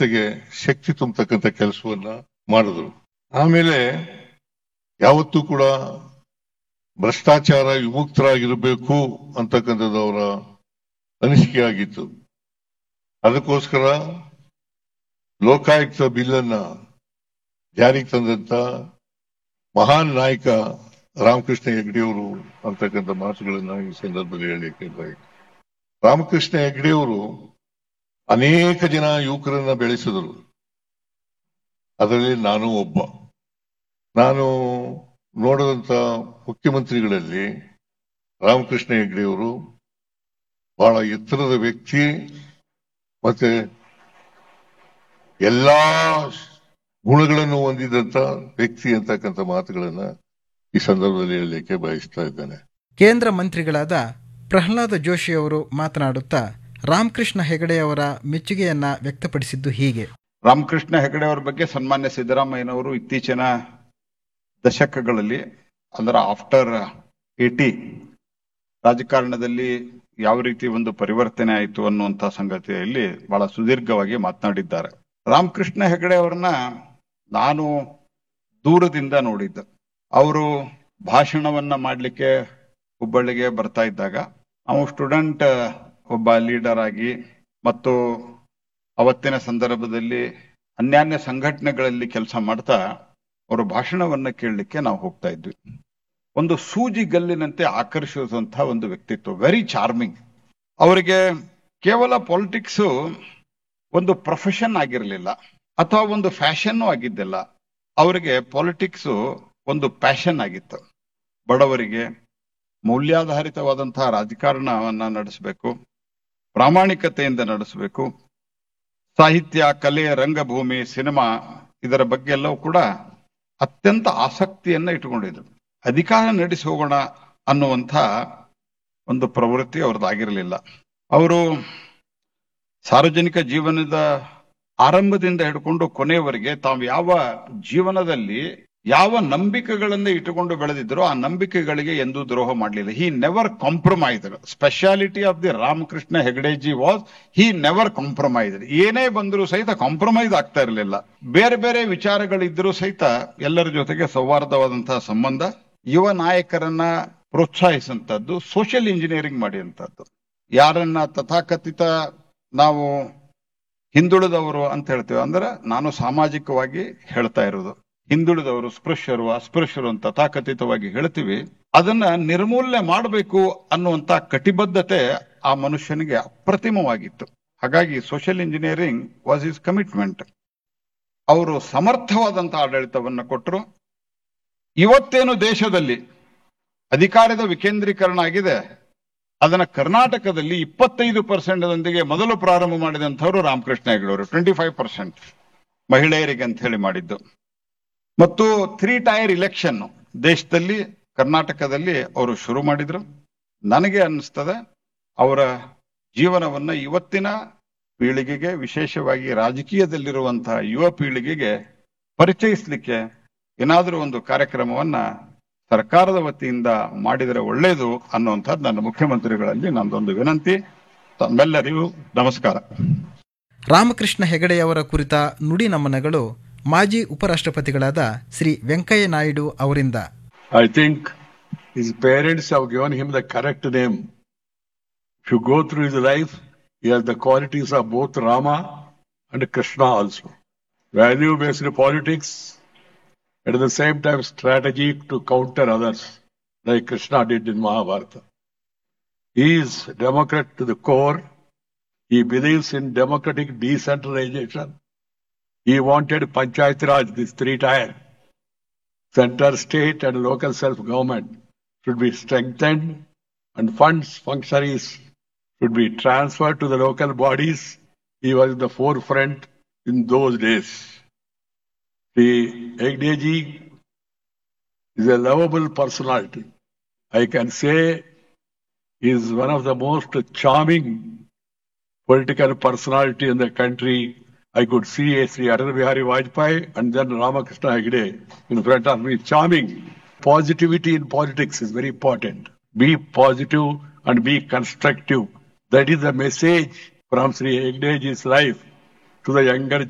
ವ್ಯವಸ್ಥೆಗೆ ಶಕ್ತಿ ತುಂಬತಕ್ಕಂಥ ಕೆಲಸವನ್ನ ಮಾಡಿದ್ರು ಆಮೇಲೆ ಯಾವತ್ತೂ ಕೂಡ ಭ್ರಷ್ಟಾಚಾರ ವಿಮುಕ್ತರಾಗಿರಬೇಕು ಅಂತಕ್ಕಂಥದ್ದು ಅವರ ಅನಿಸಿಕೆ ಆಗಿತ್ತು ಅದಕ್ಕೋಸ್ಕರ ಲೋಕಾಯುಕ್ತ ಬಿಲ್ ಅನ್ನ ಜಾರಿಗೆ ತಂದಂತ ಮಹಾನ್ ನಾಯಕ ರಾಮಕೃಷ್ಣ ಹೆಗ್ಡೆಯವರು ಅಂತಕ್ಕಂಥ ಮಾತುಗಳನ್ನ ಈ ಸಂದರ್ಭದಲ್ಲಿ ಹೇಳಲಿಕ್ಕೆ ಬಯಕೆ ರಾಮಕೃಷ್ಣ ಹೆಗ್ಡೆಯವರು ಅನೇಕ ಜನ ಯುವಕರನ್ನ ಬೆಳೆಸಿದರು ಅದರಲ್ಲಿ ನಾನು ಒಬ್ಬ ನಾನು ನೋಡಿದಂತ ಮುಖ್ಯಮಂತ್ರಿಗಳಲ್ಲಿ ರಾಮಕೃಷ್ಣ ಹೆಗ್ಡೆಯವರು ಬಹಳ ಎತ್ತರದ ವ್ಯಕ್ತಿ ಮತ್ತೆ ಎಲ್ಲಾ ಗುಣಗಳನ್ನು ಹೊಂದಿದಂತ ವ್ಯಕ್ತಿ ಅಂತಕ್ಕಂಥ ಮಾತುಗಳನ್ನ ಈ ಸಂದರ್ಭದಲ್ಲಿ ಹೇಳಲಿಕ್ಕೆ ಬಯಸ್ತಾ ಇದ್ದೇನೆ ಕೇಂದ್ರ ಮಂತ್ರಿಗಳಾದ ಪ್ರಹ್ಲಾದ ಜೋಶಿಯವರು ಮಾತನಾಡುತ್ತಾ ರಾಮಕೃಷ್ಣ ಹೆಗಡೆಯವರ ಮೆಚ್ಚುಗೆಯನ್ನ ವ್ಯಕ್ತಪಡಿಸಿದ್ದು ಹೀಗೆ ರಾಮಕೃಷ್ಣ ಹೆಗಡೆ ಅವರ ಬಗ್ಗೆ ಸನ್ಮಾನ್ಯ ಸಿದ್ದರಾಮಯ್ಯನವರು ಇತ್ತೀಚಿನ ದಶಕಗಳಲ್ಲಿ ಅಂದ್ರೆ ಆಫ್ಟರ್ ಏಟಿ ರಾಜಕಾರಣದಲ್ಲಿ ಯಾವ ರೀತಿ ಒಂದು ಪರಿವರ್ತನೆ ಆಯಿತು ಅನ್ನುವಂತ ಸಂಗತಿಯಲ್ಲಿ ಬಹಳ ಸುದೀರ್ಘವಾಗಿ ಮಾತನಾಡಿದ್ದಾರೆ ರಾಮಕೃಷ್ಣ ಹೆಗಡೆ ಅವರನ್ನ ನಾನು ದೂರದಿಂದ ನೋಡಿದ್ದೆ ಅವರು ಭಾಷಣವನ್ನ ಮಾಡಲಿಕ್ಕೆ ಹುಬ್ಬಳ್ಳಿಗೆ ಬರ್ತಾ ಇದ್ದಾಗ ನಾವು ಸ್ಟೂಡೆಂಟ್ ಒಬ್ಬ ಲೀಡರ್ ಆಗಿ ಮತ್ತು ಅವತ್ತಿನ ಸಂದರ್ಭದಲ್ಲಿ ಅನ್ಯಾನ್ಯ ಸಂಘಟನೆಗಳಲ್ಲಿ ಕೆಲಸ ಮಾಡ್ತಾ ಅವರ ಭಾಷಣವನ್ನ ಕೇಳಲಿಕ್ಕೆ ನಾವು ಹೋಗ್ತಾ ಇದ್ವಿ ಒಂದು ಸೂಜಿ ಗಲ್ಲಿನಂತೆ ಆಕರ್ಷಿಸುವಂತಹ ಒಂದು ವ್ಯಕ್ತಿತ್ವ ವೆರಿ ಚಾರ್ಮಿಂಗ್ ಅವರಿಗೆ ಕೇವಲ ಪಾಲಿಟಿಕ್ಸ್ ಒಂದು ಪ್ರೊಫೆಷನ್ ಆಗಿರಲಿಲ್ಲ ಅಥವಾ ಒಂದು ಫ್ಯಾಷನ್ ಆಗಿದ್ದಿಲ್ಲ ಅವರಿಗೆ ಪಾಲಿಟಿಕ್ಸ್ ಒಂದು ಪ್ಯಾಷನ್ ಆಗಿತ್ತು ಬಡವರಿಗೆ ಮೌಲ್ಯಾಧಾರಿತವಾದಂತಹ ರಾಜಕಾರಣವನ್ನ ನಡೆಸಬೇಕು ಪ್ರಾಮಾಣಿಕತೆಯಿಂದ ನಡೆಸಬೇಕು ಸಾಹಿತ್ಯ ಕಲೆ ರಂಗಭೂಮಿ ಸಿನಿಮಾ ಇದರ ಬಗ್ಗೆ ಎಲ್ಲವೂ ಕೂಡ ಅತ್ಯಂತ ಆಸಕ್ತಿಯನ್ನ ಇಟ್ಟುಕೊಂಡಿದ್ರು ಅಧಿಕಾರ ನಡೆಸಿ ಹೋಗೋಣ ಅನ್ನುವಂಥ ಒಂದು ಪ್ರವೃತ್ತಿ ಅವ್ರದ್ದಾಗಿರಲಿಲ್ಲ ಅವರು ಸಾರ್ವಜನಿಕ ಜೀವನದ ಆರಂಭದಿಂದ ಹಿಡ್ಕೊಂಡು ಕೊನೆಯವರೆಗೆ ತಾವು ಯಾವ ಜೀವನದಲ್ಲಿ ಯಾವ ನಂಬಿಕೆಗಳನ್ನ ಇಟ್ಟುಕೊಂಡು ಬೆಳೆದಿದ್ರು ಆ ನಂಬಿಕೆಗಳಿಗೆ ಎಂದೂ ದ್ರೋಹ ಮಾಡಲಿಲ್ಲ he never compromise speciality of the Ramakrishna Hegdeji was he never compromise ಏನೇ ಬಂದರೂ ಸಹಿತ ಕಾಂಪ್ರಮೈಸ್ ಆಗ್ತಾ ಇರಲಿಲ್ಲ ಬೇರೆ ಬೇರೆ ವಿಚಾರಗಳಿದ್ರೂ ಸಹಿತ ಎಲ್ಲರ ಜೊತೆಗೆ ಸೌಹಾರ್ದವಾದಂತಹ ಸಂಬಂಧ ಯುವ ನಾಯಕರನ್ನ ಪ್ರೋತ್ಸಾಹಿಸುವಂತದ್ದು ಸೋಷಿಯಲ್ ಇಂಜಿನಿಯರಿಂಗ್ ಮಾಡಿದಂತದ್ದು ಯಾರನ್ನ ತಥಾಕಥಿತ ನಾವು ಹಿಂದುಳಿದವರು ಅಂತ ಹೇಳ್ತೇವೆ ಅಂದ್ರೆ ನಾನು ಸಾಮಾಜಿಕವಾಗಿ ಹೇಳ್ತಾ ಇರೋದು ಹಿಂದುಳಿದವರು ಸ್ಪೃಶ್ಯರು ಅಸ್ಪೃಶ್ಯರು ಅಂತ ತಥಾಕಥಿತವಾಗಿ ಹೇಳ್ತೀವಿ ಅದನ್ನ ನಿರ್ಮೂಲನೆ ಮಾಡಬೇಕು ಅನ್ನುವಂತ ಕಟಿಬದ್ಧತೆ ಆ ಮನುಷ್ಯನಿಗೆ ಅಪ್ರತಿಮವಾಗಿತ್ತು ಹಾಗಾಗಿ social engineering was his commitment ಅವರು ಸಮರ್ಥವಾದಂತ ಆಡಳಿತವನ್ನ ಕೊಟ್ಟರು ಇವತ್ತೇನು ದೇಶದಲ್ಲಿ ಅಧಿಕಾರದ ವಿಕೇಂದ್ರೀಕರಣ ಆಗಿದೆ ಅದನ್ನ ಕರ್ನಾಟಕದಲ್ಲಿ ಇಪ್ಪತ್ತೈದು ಪರ್ಸೆಂಟ್ ದೊಂದಿಗೆ ಮೊದಲು ಪ್ರಾರಂಭ ಮಾಡಿದಂಥವ್ರು ರಾಮಕೃಷ್ಣ ಹೆಗಡೆಯವರು ಟ್ವೆಂಟಿ ಫೈವ್ ಪರ್ಸೆಂಟ್ ಮಹಿಳೆಯರಿಗೆ ಅಂತ ಹೇಳಿ ಮಾಡಿದ್ದು ಮತ್ತು ತ್ರೀ ಟೈರ್ ಇಲೆಕ್ಷನ್ ದೇಶದಲ್ಲಿ ಕರ್ನಾಟಕದಲ್ಲಿ ಅವರು ಶುರು ಮಾಡಿದ್ರು ನನಗೆ ಅನ್ನಿಸ್ತದೆ ಅವರ ಜೀವನವನ್ನ ಇವತ್ತಿನ ಪೀಳಿಗೆಗೆ ವಿಶೇಷವಾಗಿ ರಾಜಕೀಯದಲ್ಲಿರುವಂತಹ ಯುವ ಪೀಳಿಗೆಗೆ ಪರಿಚಯಿಸಲಿಕ್ಕೆ ಏನಾದರೂ ಒಂದು ಕಾರ್ಯಕ್ರಮವನ್ನ ಸರ್ಕಾರದ ವತಿಯಿಂದ ಮಾಡಿದರೆ ಒಳ್ಳೆಯದು ಅನ್ನುವಂಥದ್ದು ನನ್ನ ಮುಖ್ಯಮಂತ್ರಿಗಳಲ್ಲಿ ನಂದೊಂದು ವಿನಂತಿ ತಮ್ಮೆಲ್ಲರಿಗೂ ನಮಸ್ಕಾರ ರಾಮಕೃಷ್ಣ ಹೆಗಡೆಯವರ ಕುರಿತ ನುಡಿ ನಮನಗಳು ಮಾಜಿ ಉಪರಾಷ್ಟ್ರಪತಿಗಳಾದ ಶ್ರೀ ವೆಂಕಯ್ಯ ನಾಯ್ಡು ಅವರಿಂದ I think his parents have given him the correct name. If you go through his life, he has the qualities of both Rama and Krishna also. Value based politics, at the same time strategy to counter others, like Krishna did in Mahabharata. He is Democrat to the core. He believes in democratic decentralization. He wanted Panchayat Raj, this three tier. Center, state, and local self government should be strengthened, and funds, functionaries should be transferred to the local bodies. He was in the forefront in those days. The Egdeji is a lovable personality. I can say he is one of the most charming political personality in the country. I could see a Sri Atal Bihari Vajpayee and then Ramakrishna Hegde in front of me. Charming. Positivity in politics is very important. Be positive and be constructive. That is the message from Sri Hegdeji's life to the younger